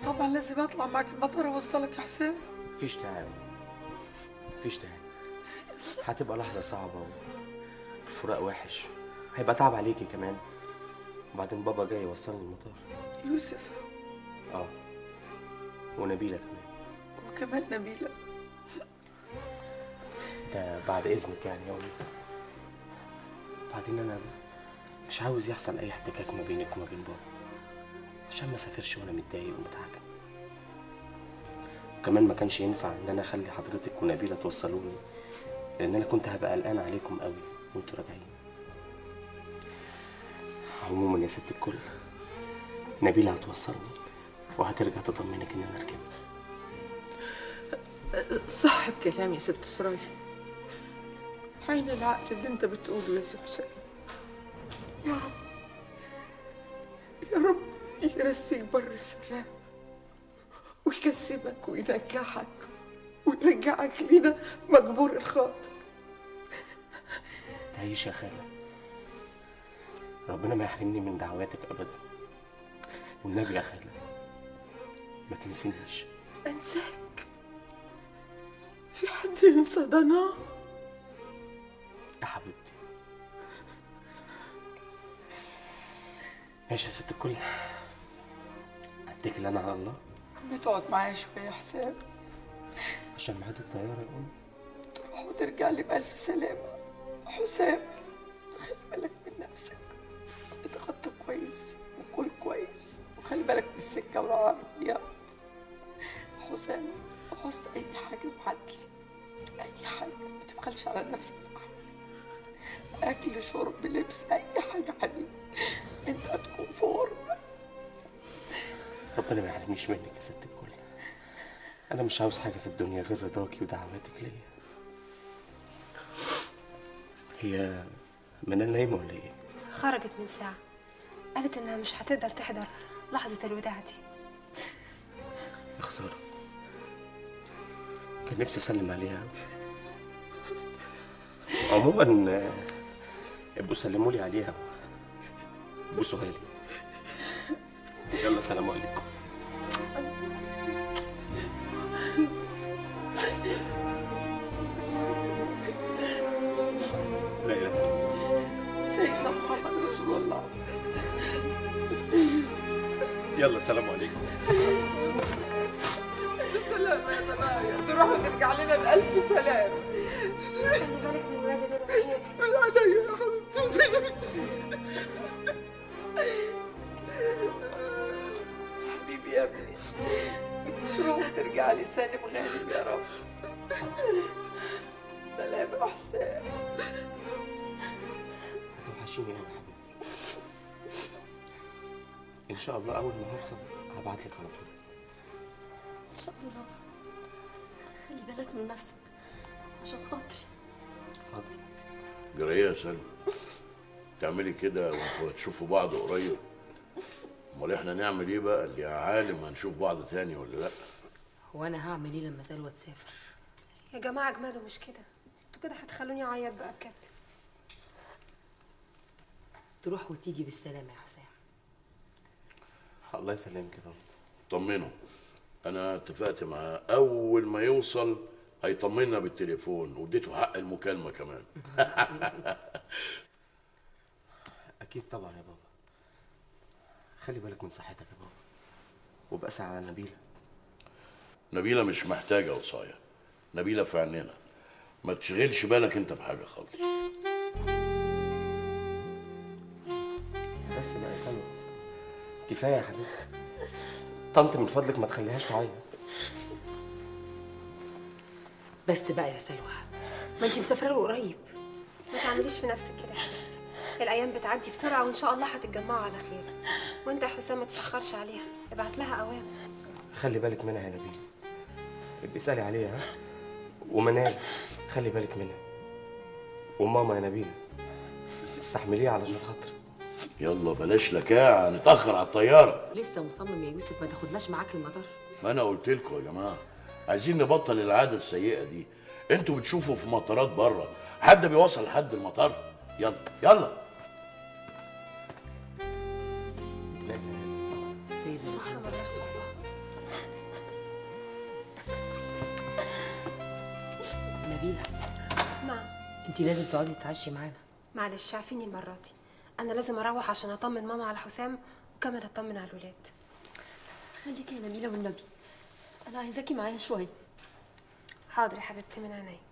طبعا لازم اطلع معك المطار اوصلك يا حسام مفيش داعي مفيش داعي هتبقى لحظة صعبة والفراق وحش هيبقى تعب عليكي كمان وبعدين بابا جاي يوصلني المطار يوسف اه ونبيلة كمان وكمان نبيله ده بعد اذنك يعني يا أمي بعدين انا مش عاوز يحصل اي احتكاك ما بينك وما بين بابا عشان ما اسافرش وانا متضايق ومتعجب وكمان ما كانش ينفع ان انا اخلي حضرتك ونبيله توصلوني لان انا كنت هبقى قلقان عليكم قوي وانتوا راجعين عموما يا ست الكل نبيله هتوصلني وهترجع تطمنك ان انا ركبت صح الكلام يا ست سرايا حين العقل اللي انت بتقوله يا سي حسين يا رب يا رب يرسيك بر السلام ويكسبك وينجحك ويرجعك لينا مجبور الخاطر تعيش يا خالة ربنا ما يحرمني من دعواتك أبدا والنبي يا خالة ما تنسينيش انساك في حد ينسى ضناه يا حبيبتي ماشي يا ست الكل اتكل انا على الله ما تقعد معايا شويه يا حسام عشان ميعاد الطيارة يا أم تروح وترجع لي بألف سلامة حسام خلي بالك من نفسك اتغطى كويس وكل كويس وخلي بالك من السكة والعربيات حسام لو عوزت أي حاجة ابعتلي أي حاجة ما تبخلش على نفسك في حاجة أكل شرب لبس أي حاجة حبيبي أنت هتكون فور ربنا ما يحرمنيش منك يا ست الكل أنا مش عاوز حاجة في الدنيا غير رضاكي ودعواتك ليا هي منال نايمة ولا إيه؟ خرجت من ساعة قالت إنها مش هتقدر تحضر لحظة الوداع دي يا خسارة كان نفسي أسلم عليها عموما آه، ابقوا سلموا لي عليها بوسوها لي يلا سلام عليكم لا إله إلا الله. سيدنا محمد رسول الله يلا سلام عليكم بسلامة يا زمايا تروح وترجع لنا بألف سلام خلي بالك من ولادي دول وحياتي العدي يا حبيبتي حبيبي يا ابني تروح وترجع لي سالم غانم يا رب سلام يا حسام هتوحشيني أوي يا حبيبتي إن شاء الله أول ما هوصل هبعتلك على طول ان شاء الله خلي بالك من نفسك عشان خاطري حاضر جرايه يا سلمى تعملي كده وانتوا هتشوفوا بعض قريب امال احنا نعمل ايه بقى اللي يا عالم هنشوف بعض تاني ولا لا هو انا هعمل ايه لما سلوى تسافر يا جماعة جماده مش كده انتوا كده هتخلوني أعيط بقى بجد تروح وتيجي بالسلامه يا حسام الله يسلمك يا رب طمنوا انا اتفقت معاه اول ما يوصل هيطمنا بالتليفون واديته حق المكالمه كمان أكيد طبعا يا بابا خلي بالك من صحتك يا بابا وابقى ساعة على نبيلة نبيله مش محتاجه وصايه نبيله في عيننا ما تشغلش بالك انت بحاجه خالص بس بقى يا سلوى كفاية يا حبيبتي طنط من فضلك ما تخليهاش تعيط بس بقى يا سلوى ما انت مسافره له قريب ما تعمليش في نفسك كده يا حبيبتي الأيام بتعدي بسرعة وإن شاء الله هتتجمعوا على خير وأنت يا حسام ما تتأخرش عليها ابعت لها أوام خلي بالك منها يا نبيلة ابقي اسألي عليها ها ومنال خلي بالك منها وماما يا نبيلة استحمليها علشان خاطري يلا بلاش لكاعة نتاخر على الطياره لسه مصمم يا يوسف ما تاخدناش معاك المطار ما انا قلت لكم يا جماعه عايزين نبطل العاده السيئه دي انتوا بتشوفوا في مطارات بره حد بيوصل لحد المطار يلا يلا لا إله إلا الله. سيدنا محمد رسول الله نبيله نعم انت لازم تقعدي تتعشي معانا معلش عافيني المرة دي أنا لازم أروح عشان أطمن ماما على حسام وكمان أطمن على الولاد خليكي يا نبيلة والنبي أنا عايزاكي معايا شوية حاضر يا حبيبتي من عينيا